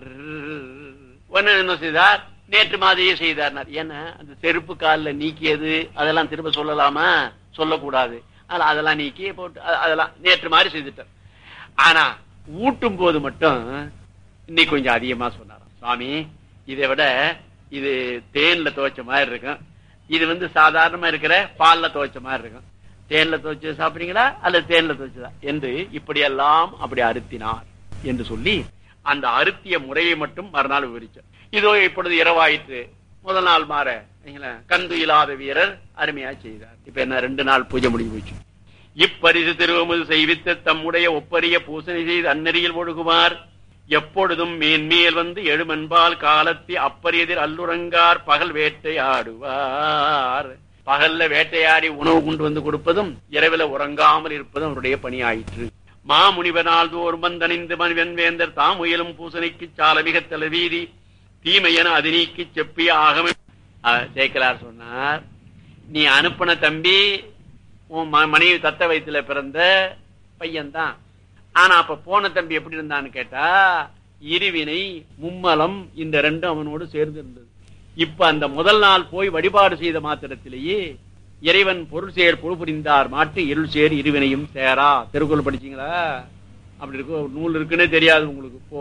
என்ன செய்தார் நேற்று மாதிரியே செய்தார் ஏன்னா அந்த செருப்பு காலில் நீக்கியது அதெல்லாம் திரும்ப சொல்லலாமா சொல்லக்கூடாது அதெல்லாம் நீக்கி போட்டு அதெல்லாம் நேற்று மாதிரி செய்துட்டார் ஆனா ஊட்டும் போது மட்டும் இன்னைக்கு கொஞ்சம் அதிகமா சொன்னாராம் சுவாமி இதை விட இது தேன்ல துவைச்ச மாதிரி இருக்கும் இது வந்து சாதாரணமா இருக்கிற பால்ல துவைச்ச மாதிரி இருக்கும் தேன்ல துவைச்சு சாப்பிடுறீங்களா அல்லது தேன்ல துவைச்சதா என்று இப்படியெல்லாம் அப்படி அறுத்தினார் என்று சொல்லி அந்த அறுத்திய முறையை மட்டும் மறுநாள் விவரிச்சார் இதோ இப்பொழுது இரவாயிற்று முதல் நாள் மாற கந்து இல்லாத வீரர் அருமையா செய்தார் இப்ப என்ன ரெண்டு நாள் பூஜை முடிஞ்சு போச்சு இப்பரிசு திருவமுது செய்வித்த தம்முடைய ஒப்பரிய பூசணி செய்து அந்நெறியில் ஒழுகுமார் எப்பொழுதும் மேன்மேல் வந்து எழுமென்பால் காலத்தி அப்பரியதில் அல்லுறங்கார் பகல் வேட்டையாடுவார் பகல்ல வேட்டையாடி உணவு கொண்டு வந்து கொடுப்பதும் இரவில உறங்காமல் இருப்பதும் அவருடைய பணியாயிற்று மாமுனிவனால் தோறும் வந்தணிந்து மனிதன் வேந்தர் தாம் முயலும் பூசணிக்கு சால மிக தலைவீதி தீமையென அது நீக்கி செப்பிய ஆகமே சேக்கலார் சொன்னார் நீ அனுப்பின தம்பி உன் மனைவி தத்த வயிற்றுல பிறந்த பையன்தான் ஆனா அப்ப போன தம்பி எப்படி இருந்தான்னு கேட்டா இருவினை மும்மலம் இந்த ரெண்டும் அவனோடு சேர்ந்து இருந்தது இப்ப அந்த முதல் நாள் போய் வழிபாடு செய்த மாத்திரத்திலேயே இறைவன் பொருள் சேர் பொருள் புரிந்தார் மாட்டு இருள் சேர் இருவினையும் சேரா திருக்குறள் படிச்சீங்களா அப்படி இருக்கு ஒரு நூல் இருக்குன்னே தெரியாது உங்களுக்கு போ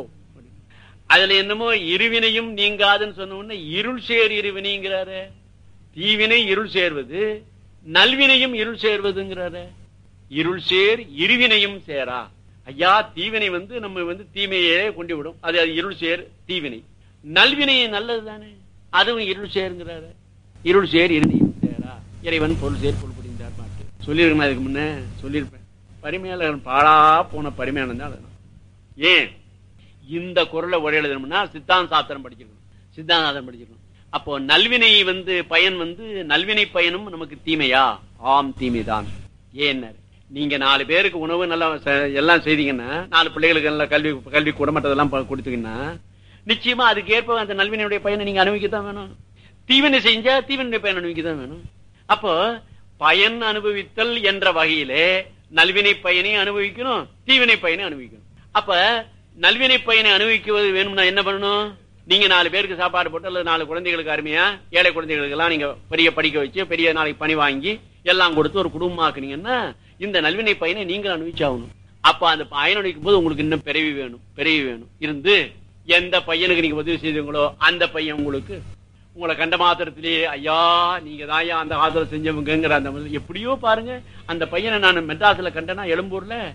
அதுல என்னமோ இருவினையும் நீங்காதுன்னு சொன்ன உடனே இருள் சேர் இருவினைங்கிறாரு தீவினை இருள் சேர்வது நல்வினையும் இருள் சேர்வதுங்கிறாரு இருள் சேர் இருவினையும் சேரா ஐயா தீவினை வந்து நம்ம வந்து தீமையே கொண்டு விடும் அது அது இருள் சேர் தீவினை நல்வினை நல்லது தானே அதுவும் இருள் சேருங்கிறாரு இருள் சேர் இருநியும் சேரா இறைவன் பொருள் சேர் பொருள் புரிந்தார் மாட்டு சொல்லியிருக்கேன் அதுக்கு முன்ன சொல்லியிருப்பேன் பரிமையாளர் பாழா போன பரிமையாளன் தான் ஏன் இந்த குரலை ஒரே எழுதணும்னா சித்தாந்த சாத்திரம் படிச்சிருக்கணும் சித்தாந்த சாத்திரம் படிச்சிருக்கணும் அப்போ நல்வினை வந்து பயன் வந்து நல்வினை பயனும் நமக்கு தீமையா ஆம் தீமைதான் ஏன்னாரு நீங்க நாலு பேருக்கு உணவு நல்லா எல்லாம் செய்தீங்கன்னா நாலு பிள்ளைகளுக்கு நல்லா கல்வி கல்வி கூட மற்றதெல்லாம் கொடுத்தீங்கன்னா நிச்சயமா அதுக்கு ஏற்ப அந்த நல்வினையுடைய பயனை நீங்க அனுபவிக்கத்தான் வேணும் தீவினை செஞ்சா தீவினுடைய பயன் அனுபவிக்கத்தான் வேணும் அப்போ பயன் அனுபவித்தல் என்ற வகையிலே நல்வினை பயனை அனுபவிக்கணும் தீவினை பயனை அனுபவிக்கணும் அப்ப நல்வினை பயனை அனுபவிக்குவது வேணும்னா என்ன பண்ணணும் நீங்க நாலு பேருக்கு சாப்பாடு போட்டு அல்லது நாலு குழந்தைகளுக்கு அருமையா ஏழை குழந்தைகளுக்கு எல்லாம் நீங்க பெரிய படிக்க வச்சு பெரிய நாளைக்கு பணி வாங்கி எல்லாம் கொடுத்து ஒரு குடும்பமாக்குனீங்கன்னா இந்த நல்வினை பயனை நீங்கள் அனுபவிச்சாகணும் அப்ப அந்த பயன் அனுபவிக்கும் போது உங்களுக்கு இன்னும் பிறவி வேணும் பிறவி வேணும் இருந்து எந்த பையனுக்கு நீங்க உதவி செய்தீங்களோ அந்த பையன் உங்களுக்கு உங்களை கண்ட மாத்திரத்திலேயே ஐயா நீங்க தான் அந்த காலத்துல செஞ்சவங்கிற அந்த எப்படியோ பாருங்க அந்த பையனை நான் மெட்ராஸ்ல கண்டனா எழும்பூர்ல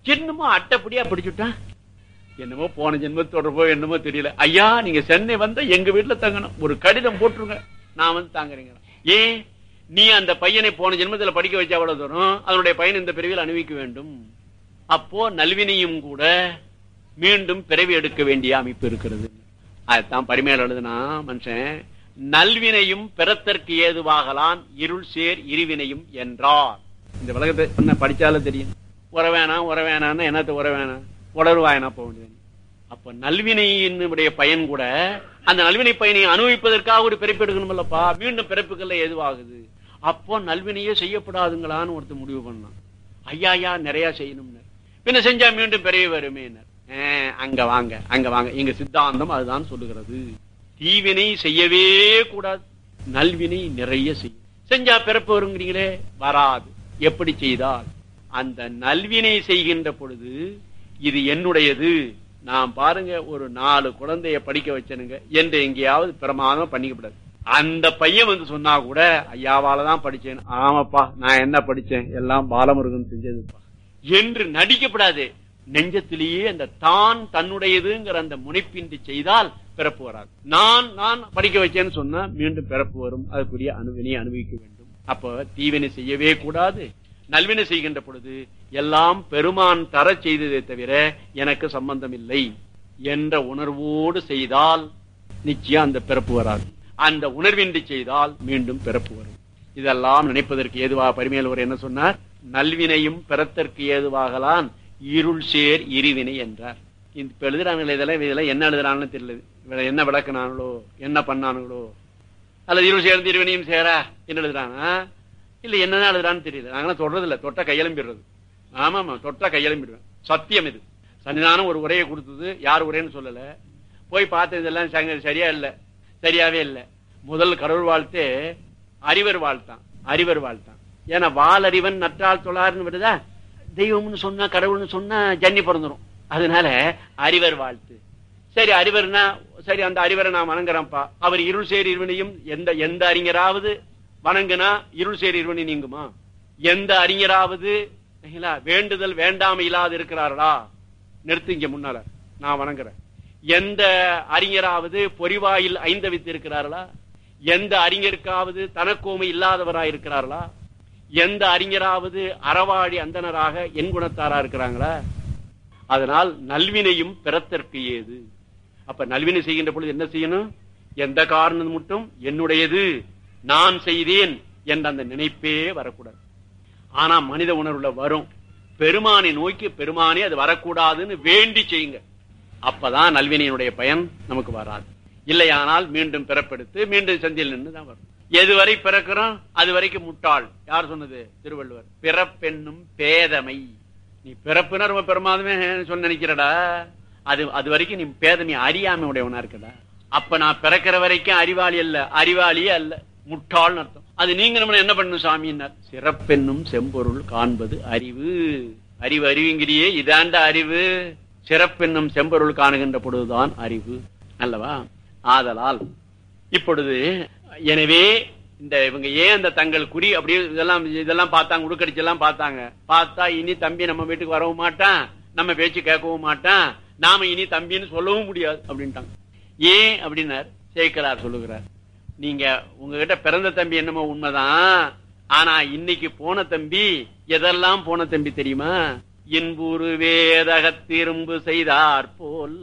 என்னமோ அட்டைப்படியா பிடிச்சுட்டான் என்னமோ போன ஜென்மத்தோட போய் என்னமோ தெரியல ஐயா நீங்க சென்னை வந்தா எங்க வீட்டுல தங்கணும் ஒரு கடிதம் போட்டுருங்க நான் வந்து தாங்குறீங்க ஏன் நீ அந்த பையனை போன ஜென்மத்துல படிக்க வச்ச அவ்வளவு தூரம் அதனுடைய பையன் இந்த பிறவியில் அனுபவிக்க வேண்டும் அப்போ நல்வினையும் கூட மீண்டும் பிறவி எடுக்க வேண்டிய அமைப்பு இருக்கிறது அதுதான் பரிமையால் எழுதுனா மனுஷன் நல்வினையும் பிறத்தற்கு ஏதுவாகலான் இருள் சேர் இருவினையும் என்றார் இந்த உலகத்தை என்ன படிச்சாலும் தெரியும் உற வேணாம் உற வேணாம்னா என்னத்த உற வேணாம் உணர்வாயனா போக வேண்டியது அப்ப நல்வினையினுடைய பயன் கூட அந்த நல்வினை பயனை அனுபவிப்பதற்காக ஒரு பிறப்பு எடுக்கணும்லப்பா மீண்டும் பிறப்புகள்ல எதுவாகுது அப்போ நல்வினையே செய்யப்படாதுங்களான்னு ஒருத்தர் முடிவு பண்ணான் ஐயா ஐயா நிறைய செய்யணும்னு பின்ன செஞ்சா மீண்டும் பிறவி வருமே அங்க வாங்க அங்க வாங்க எங்க சித்தாந்தம் அதுதான் சொல்லுகிறது தீவினை செய்யவே கூடாது நல்வினை நிறைய செய்யும் செஞ்சா பிறப்பு வருங்கிறீங்களே வராது எப்படி செய்தால் அந்த நல்வினை செய்கின்ற பொழுது இது என்னுடையது நான் பாருங்க ஒரு நாலு குழந்தைய படிக்க வச்சனுங்க என்று எங்கேயாவது பிரமாதம் பண்ணிக்கப்படாது அந்த பையன் வந்து சொன்னா கூட ஐயாவால தான் படிச்சேன் ஆமாப்பா நான் என்ன படிச்சேன் எல்லாம் பாலமுருகன் செஞ்சதுப்பா என்று நடிக்கப்படாது நெஞ்சத்திலேயே அந்த தான் தன்னுடையதுங்கிற அந்த முனைப்பின்றி செய்தால் பிறப்பு வராது நான் நான் படிக்க வச்சேன்னு சொன்னா மீண்டும் பிறப்பு வரும் அதுக்குரிய அணுவினை அனுபவிக்க வேண்டும் அப்ப தீவினை செய்யவே கூடாது நல்வினை செய்கின்ற பொழுது எல்லாம் பெருமான் தர செய்ததை தவிர எனக்கு சம்பந்தம் இல்லை என்ற உணர்வோடு செய்தால் நிச்சயம் அந்த பிறப்பு வராது அந்த உணர்வின்றி செய்தால் மீண்டும் பிறப்பு வரும் இதெல்லாம் நினைப்பதற்கு ஏதுவாக பரிமையில் ஒரு என்ன சொன்னார் நல்வினையும் பிறத்தற்கு ஏதுவாகலான் இருள் சேர் இருவினை என்றார் இப்ப எழுதுறாங்களே இதெல்லாம் இதெல்லாம் என்ன எழுதுறாங்கன்னு தெரியல என்ன விளக்குனாங்களோ என்ன பண்ணானுங்களோ அல்லது இருள் சேர்ந்து இருவினையும் சேரா என்ன எழுதுறாங்க இல்ல என்னதான் எழுதுறான்னு தெரியல நாங்களாம் சொல்றது இல்ல தொட்ட கையெழும்பிடுறது ஆமா ஆமா தொட்டா கையெழும்பிடுவேன் சத்தியம் இது சன்னிதானம் ஒரு உரையை கொடுத்தது யார் உரைன்னு சொல்லல போய் பார்த்த இதெல்லாம் சரியா இல்ல சரியாவே இல்ல முதல் கடவுள் வாழ்த்து அறிவர் வாழ்த்தான் அறிவர் வாழ்த்தான் ஏன்னா வாலறிவன் நற்றால் தொழாருன்னு வருதா தெய்வம்னு சொன்னா கடவுள்னு சொன்னா ஜன்னி பிறந்துரும் அதனால அறிவர் வாழ்த்து சரி அறிவர்னா சரி அந்த அறிவரை நான் வணங்குறேன்ப்பா அவர் இருள் சேர் இருவனையும் எந்த எந்த அறிஞராவது வணங்குனா இருள் சேர் இருவனி நீங்குமா எந்த அறிஞராவது வேண்டுதல் வேண்டாம இல்லாது இருக்கிறார்களா நிறுத்து இங்க முன்னால நான் வணங்குறேன் எந்த அறிஞராவது பொறிவாயில் ஐந்தவித்து இருக்கிறார்களா எந்த அறிஞருக்காவது தனக்கோமை இல்லாதவராய் இருக்கிறார்களா எந்த அறிஞராவது அறவாழி அந்தனராக என் குணத்தாரா இருக்கிறாங்களா அதனால் நல்வினையும் பிறத்தற்கு ஏது அப்ப நல்வினை செய்கின்ற பொழுது என்ன செய்யணும் எந்த காரணம் மட்டும் என்னுடையது நான் செய்தேன் என்ற அந்த நினைப்பே வரக்கூடாது ஆனா மனித உணர்வுல வரும் பெருமானை நோக்கி பெருமானே அது வரக்கூடாதுன்னு வேண்டி செய்யுங்க அப்பதான் நல்வினையினுடைய பயன் நமக்கு வராது இல்லையானால் மீண்டும் பிறப்பெடுத்து மீண்டும் சந்தியில் நின்று தான் வரும் எதுவரை பிறக்கிறோம் அது வரைக்கும் முட்டாள் யார் சொன்னது திருவள்ளுவர் பிறப்பென்னும் பேதமை நீ பிறப்புனா ரொம்ப பெருமாதமே சொல்ல நினைக்கிறடா அது அது வரைக்கும் நீ பேதமை அறியாமை உடையவனா இருக்கடா அப்ப நான் பிறக்கிற வரைக்கும் அறிவாளி அல்ல அறிவாளியே அல்ல முட்டாள்னு அர்த்தம் அது நீங்க நம்ம என்ன பண்ணணும் சாமின்னார் சிறப்பென்னும் செம்பொருள் காண்பது அறிவு அறிவு அறிவுங்கிறியே இதாண்ட அறிவு சிறப்பென்னும் செம்பொருள் காணுகின்ற பொழுதுதான் அறிவு அல்லவா ஆதலால் இப்பொழுது எனவே இந்த இவங்க ஏன் அந்த தங்கள் குறி அப்படியே இதெல்லாம் இதெல்லாம் பார்த்தாங்க உடுக்கடிச்சு எல்லாம் பார்த்தாங்க பார்த்தா இனி தம்பி நம்ம வீட்டுக்கு வரவும் மாட்டான் நம்ம பேச்சு கேட்கவும் மாட்டான் நாம இனி தம்பின்னு சொல்லவும் முடியாது அப்படின்ட்டாங்க ஏன் அப்படின்னார் சேக்கலார் சொல்லுகிறார் நீங்க உங்ககிட்ட பிறந்த தம்பி என்னமோ உண்மைதான் ஆனா இன்னைக்கு போன தம்பி எதெல்லாம் போன தம்பி தெரியுமா இன்புரு வேதகத்திரும்பு செய்தார் போல்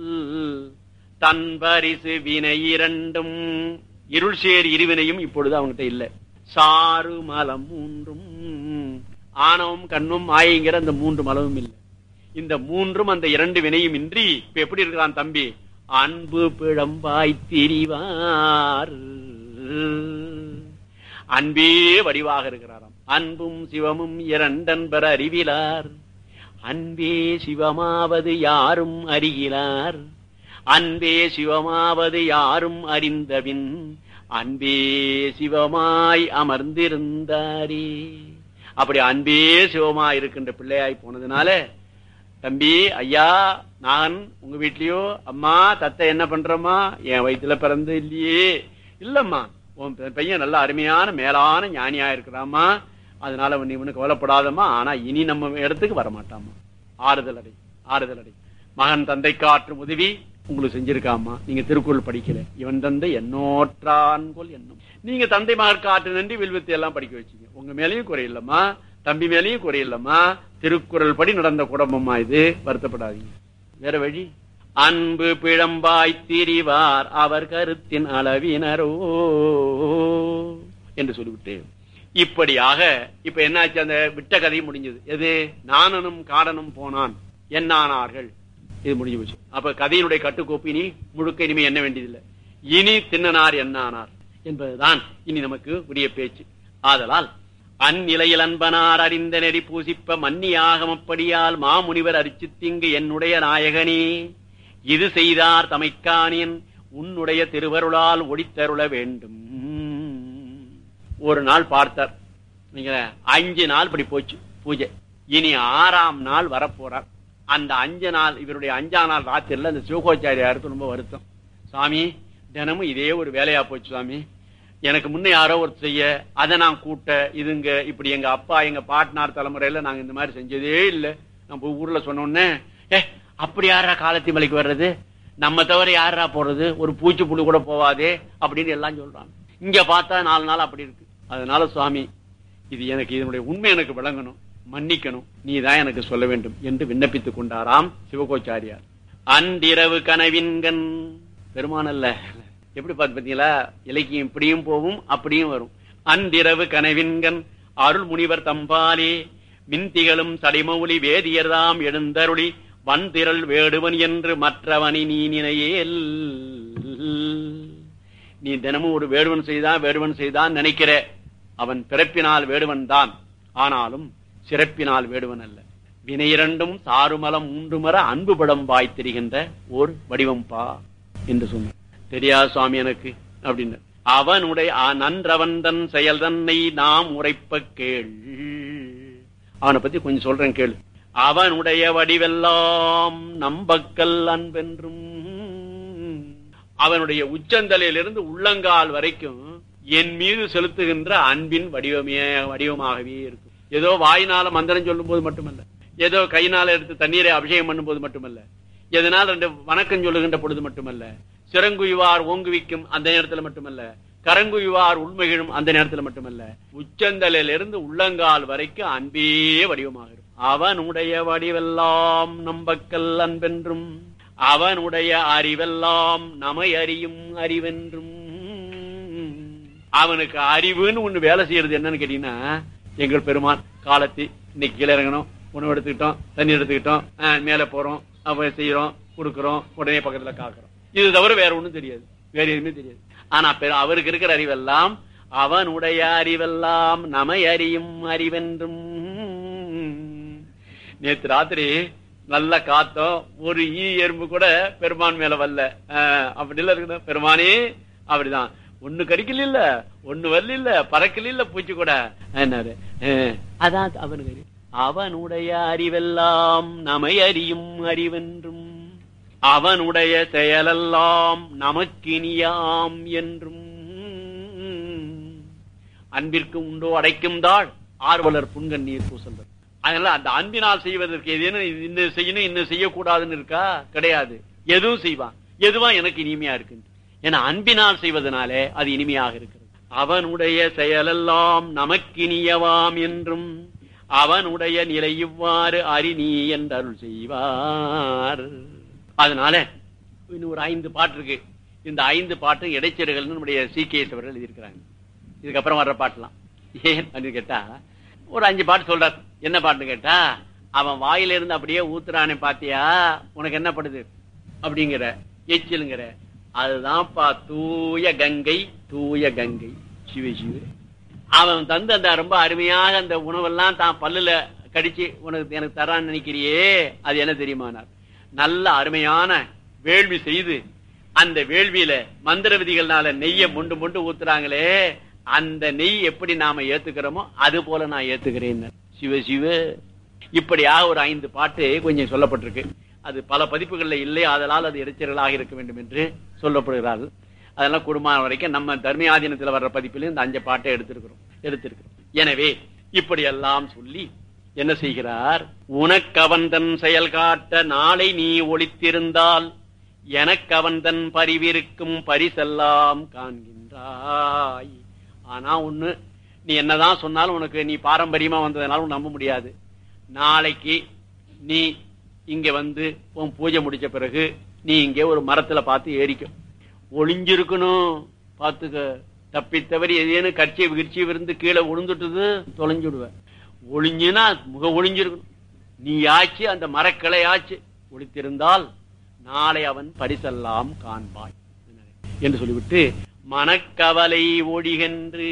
தன் பரிசு வினை இரண்டும் இருள் சேர் இருவினையும் இப்பொழுது அவங்ககிட்ட இல்ல சாறு மலம் மூன்றும் ஆணவம் கண்ணும் ஆயங்கிற அந்த மூன்று மலமும் இல்லை இந்த மூன்றும் அந்த இரண்டு வினையும் இன்றி இப்ப எப்படி இருக்கிறான் தம்பி அன்பு பிழம்பாய் திரிவார் அன்பே வடிவாக இருக்கிறாராம் அன்பும் சிவமும் இரண்டன்பர் அறிவிலார் அன்பே சிவமாவது யாரும் அறிகிறார் அன்பே சிவமாவது யாரும் அறிந்தபின் அன்பே சிவமாய் அமர்ந்திருந்தாரே அப்படி அன்பே சிவமாய் இருக்கின்ற பிள்ளையாய் போனதுனால தம்பி ஐயா நான் உங்க வீட்லயோ அம்மா தத்தை என்ன பண்றம்மா என் வயிற்றுல பிறந்து இல்லையே இல்லம்மா உன் பையன் நல்ல அருமையான மேலான ஞானியா இருக்கிறாமா அதனால நீ இவனு கவலைப்படாதம்மா ஆனா இனி நம்ம இடத்துக்கு வரமாட்டாமா ஆறுதல் அடை ஆறுதல் அடை மகன் தந்தைக்கு ஆற்றும் உதவி உங்களுக்கு செஞ்சிருக்காமா நீங்க திருக்குறள் படிக்கல இவன் தந்தை என்னோற்றான்கொள் என்னும் நீங்க தந்தை மகற்கு ஆற்று நன்றி வில்வத்தை எல்லாம் படிக்க வச்சீங்க உங்க மேலயும் குறையில்லம்மா தம்பி மேலயும் குறையில்லம்மா திருக்குறள் படி நடந்த குடும்பமா இது வருத்தப்படாதீங்க வேற வழி அன்பு பிழம்பாய் திரிவார் அவர் கருத்தின் அளவினரோ என்று சொல்லிவிட்டு இப்படியாக இப்ப என்னாச்சு அந்த விட்ட கதை முடிஞ்சது எது நானனும் காடனும் போனான் என்னானார்கள் இது முடிஞ்சு போச்சு அப்ப கதையினுடைய கட்டுக்கோப்பு இனி முழுக்க இனிமே என்ன வேண்டியதில்லை இனி தின்னனார் என்னானார் என்பதுதான் இனி நமக்கு உரிய பேச்சு ஆதலால் அந்நிலையில் அன்பனார் அறிந்த நெறி பூசிப்ப மன்னியாகமப்படியால் மாமுனிவர் அரிச்சித்திங்கு என்னுடைய நாயகனே இது செய்தார் தமைக்கானியன் உன்னுடைய திருவருளால் ஒடித்தருள வேண்டும் ஒரு நாள் பார்த்தார் நீங்க அஞ்சு நாள் இப்படி போச்சு பூஜை இனி ஆறாம் நாள் வரப்போறார் அந்த அஞ்சு நாள் இவருடைய அஞ்சாம் நாள் ராத்திரில அந்த சிவகோச்சாரியாருக்கு ரொம்ப வருத்தம் சாமி தினமும் இதே ஒரு வேலையா போச்சு சாமி எனக்கு முன்ன யாரோ ஒரு செய்ய அதை நான் கூட்ட இதுங்க இப்படி எங்க அப்பா எங்க பாட்னார் தலைமுறையில நாங்க இந்த மாதிரி செஞ்சதே இல்லை நம்ம ஊர்ல சொன்னோன்னே ஏ அப்படி யாரா காலத்தி மலைக்கு வர்றது நம்ம தவிர யாரா போறது ஒரு பூச்சி புழு கூட போவாதே அப்படின்னு எல்லாம் சொல்றாங்க இங்க பார்த்தா நாலு நாள் அப்படி இருக்கு அதனால சுவாமி இது எனக்கு இதனுடைய உண்மை எனக்கு விளங்கணும் மன்னிக்கணும் நீ தான் எனக்கு சொல்ல வேண்டும் என்று விண்ணப்பித்துக் கொண்டாராம் சிவகோச்சாரியார் அன்றிரவு கனவின்கண் பெருமான் அல்ல எப்படி பார்த்து பாத்தீங்களா இலக்கியம் இப்படியும் போகும் அப்படியும் வரும் அன்றிரவு கனவின்கண் அருள் முனிவர் தம்பாலே மின்திகளும் சடைமௌலி வேதியர்தாம் எழுந்தருளி வன்திரள் வேடுவன் என்று மற்றவனி நீ நினையேல் நீ தினமும் ஒரு வேடுவன் செய்தான் வேடுவன் செய்தான் நினைக்கிற அவன் பிறப்பினால் வேடுவன் தான் ஆனாலும் சிறப்பினால் வேடுவன் அல்ல வினை இரண்டும் சாருமலம் மூன்று மர அன்பு படம் வாய் தெரிகின்ற ஓர் வடிவம் பா என்று சொன்ன தெரியாது சுவாமி எனக்கு அப்படின்னு அவனுடைய நன்றவன் தன் செயல் தன்னை நாம் உரைப்ப கேள் அவனை பத்தி கொஞ்சம் சொல்றேன் கேளு அவனுடைய வடிவெல்லாம் நம்பக்கல் அன்பென்றும் அவனுடைய உச்சந்தலையிலிருந்து உள்ளங்கால் வரைக்கும் என் மீது செலுத்துகின்ற அன்பின் வடிவமே வடிவமாகவே இருக்கும் ஏதோ வாயினால மந்திரம் சொல்லும் போது மட்டுமல்ல ஏதோ கையினால எடுத்து தண்ணீரை அபிஷேகம் பண்ணும் போது மட்டுமல்ல எதனால் ரெண்டு வணக்கம் சொல்லுகின்ற பொழுது மட்டுமல்ல சிறங்குயுவார் ஓங்குவிக்கும் அந்த நேரத்தில் மட்டுமல்ல கரங்குயுவார் உள்மகிழும் அந்த நேரத்தில் மட்டுமல்ல உச்சந்தலிலிருந்து உள்ளங்கால் வரைக்கும் அன்பே வடிவமாக இருக்கும் அவனுடைய வடிவெல்லாம் நம்பக்கல் அன்பென்றும் அவனுடைய அறிவெல்லாம் நமை அறியும் அறிவென்றும் அவனுக்கு அறிவுன்னு ஒண்ணு வேலை செய்யறது என்னன்னு கேட்டீங்கன்னா எங்கள் பெருமான் காலத்தி இன்னைக்கு கீழே இறங்கணும் உணவு எடுத்துக்கிட்டோம் தண்ணி எடுத்துக்கிட்டோம் மேல போறோம் அப்ப செய்யறோம் கொடுக்கறோம் உடனே பக்கத்துல காக்குறோம் இது தவிர வேற ஒண்ணும் தெரியாது வேற எதுவுமே தெரியாது ஆனா அவருக்கு இருக்கிற அறிவெல்லாம் அவனுடைய அறிவெல்லாம் நமை அறியும் அறிவென்றும் நேத்து ராத்திரி நல்ல காத்தோம் ஒரு ஈ எறும்பு கூட பெருமான் மேல வரல அப்படி இல்ல இருக்கணும் பெருமானே அப்படிதான் ஒண்ணு கறிக்கல இல்ல ஒண்ணு வரல இல்ல பறக்கல இல்ல பூச்சி கூட என்னாரு அதான் அவனுக்கு அவனுடைய அறிவெல்லாம் நமை அறியும் அறிவென்றும் அவனுடைய செயலெல்லாம் நமக்கினியாம் என்றும் அன்பிற்கு உண்டோ அடைக்கும் தாள் ஆர்வலர் புன்கண்ணீர் பூசல்வர் அதனால அந்த அன்பினால் செய்வதற்கு ஏதேனும் இன்னும் செய்யணும் இன்னும் செய்யக்கூடாதுன்னு இருக்கா கிடையாது எதுவும் செய்வான் எதுவா எனக்கு இனிமையா இருக்கு ஏன்னா அன்பினால் செய்வதனாலே அது இனிமையாக இருக்கிறது அவனுடைய செயலெல்லாம் நமக்கினியவாம் என்றும் அவனுடைய நிலை இவ்வாறு அறிநீ என்று அருள் செய்வார் அதனால இன்னும் ஒரு ஐந்து பாட்டு இருக்கு இந்த ஐந்து பாட்டு இடைச்செருகள் நம்முடைய சி கே அவர்கள் எழுதியிருக்கிறாங்க இதுக்கப்புறம் வர்ற பாட்டுலாம் ஏன் அப்படின்னு கேட்டா ஒரு அஞ்சு பாட்டு சொல்றார் என்ன பாட்டு கேட்டா அவன் வாயில இருந்து அப்படியே ஊத்துறானே பாத்தியா உனக்கு என்ன படுது அப்படிங்கிற எச்சிலுங்கிற அதுதான்ப்பா தூய கங்கை தூய கங்கை சிவ சிவ அவன் தந்து அந்த ரொம்ப அருமையாக அந்த உணவெல்லாம் தான் பல்லுல கடிச்சு உனக்கு எனக்கு தரான்னு நினைக்கிறியே அது என்ன தெரியுமானார் நல்ல அருமையான வேள்வி செய்து அந்த வேள்வியில மந்திர விதிகள்னால நெய்ய மொண்டு மொண்டு ஊத்துறாங்களே அந்த நெய் எப்படி நாம ஏத்துக்கிறோமோ அது போல நான் ஏத்துக்கிறேன் சிவ சிவ இப்படியாக ஒரு ஐந்து பாட்டு கொஞ்சம் சொல்லப்பட்டிருக்கு அது பல பதிப்புகள்ல இல்லை அதனால் அது இடைச்சல்களாக இருக்க வேண்டும் என்று சொல்லப்படுகிறார்கள் அதெல்லாம் குடும்பம் வரைக்கும் நம்ம தர்மியாதீனத்தில் வர்ற பதிப்பிலும் இந்த அஞ்சு பாட்டை எடுத்திருக்கிறோம் எடுத்திருக்கிறோம் எனவே இப்படி எல்லாம் சொல்லி என்ன செய்கிறார் உனக்கவந்தன் செயல் காட்ட நாளை நீ ஒளித்திருந்தால் எனக்கவந்தன் பரிவிருக்கும் பரிசெல்லாம் காண்கின்றாய் ஆனா ஒண்ணு நீ என்னதான் சொன்னாலும் உனக்கு நீ பாரம்பரியமா வந்ததுனால நம்ப முடியாது நாளைக்கு நீ இங்க வந்து உன் பூஜை முடிச்ச பிறகு நீ இங்க ஒரு மரத்துல பார்த்து ஏறிக்கும் ஒளிஞ்சிருக்கணும் பாத்துக்க தப்பி தவறி எதேன்னு கட்சி விகிர்ச்சி விருந்து கீழே விழுந்துட்டுது தொலைஞ்சு விடுவேன் ஒளிஞ்சுனா முக ஒளிஞ்சிருக்கணும் நீ ஆச்சு அந்த மரக்கிளையாச்சு ஒளித்திருந்தால் நாளை அவன் பரிசெல்லாம் காண்பாய் என்று சொல்லிவிட்டு மனக்கவலை ஒழிகென்று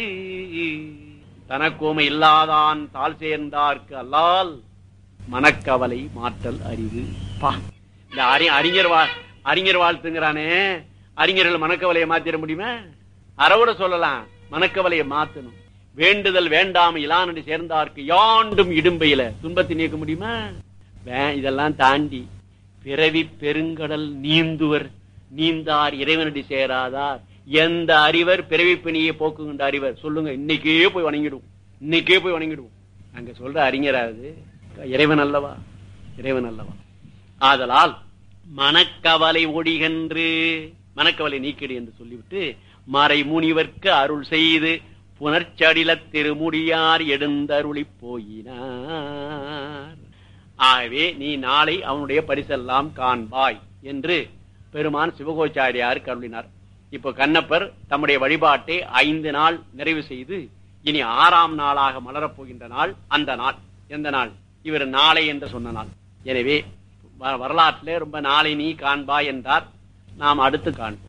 தனக்கோமை இல்லாதான் தாழ் சேர்ந்தார்க்கு அல்லால் மனக்கவலை மாற்றல் அறிவு பா இந்த அறி அறிஞர் வா அறிஞர் வாழ்த்துங்கிறானே அறிஞர்கள் மனக்கவலையை மாத்திர முடியுமா அறவுட சொல்லலாம் மனக்கவலையை மாத்தணும் வேண்டுதல் வேண்டாம இலானடி சேர்ந்தார்க்கு யாண்டும் இடும்பையில துன்பத்தை நீக்க முடியுமா வே- இதெல்லாம் தாண்டி பிறவி பெருங்கடல் நீந்துவர் நீந்தார் இறைவனடி சேராதார் எந்த அறிவர் பிறவி பிணியை போக்குகின்ற அறிவர் சொல்லுங்க இன்னைக்கே போய் வணங்கிடுவோம் இன்னைக்கே போய் வணங்கிடுவோம் அங்க சொல்ற அறிஞராது இறைவன் அல்லவா இறைவன் அல்லவா ஆதலால் மனக்கவலை ஒடிகன்று மனக்கவலை நீக்கிடு என்று சொல்லிவிட்டு மறை முனிவர்க்கு அருள் செய்து புனர்ச்சடில திருமுடியார் எடுந்தருளி போயினார் ஆகவே நீ நாளை அவனுடைய பரிசெல்லாம் காண்பாய் என்று பெருமான் சிவகோச்சாரியார் கருளினார் இப்போ கண்ணப்பர் தம்முடைய வழிபாட்டை ஐந்து நாள் நிறைவு செய்து இனி ஆறாம் நாளாக மலரப் போகின்ற நாள் அந்த நாள் எந்த நாள் இவர் நாளை என்று சொன்ன நாள் எனவே வ- வரலாற்றிலே ரொம்ப நாளை நீ காண்பாய் என்றார் நாம் அடுத்து காண்போம்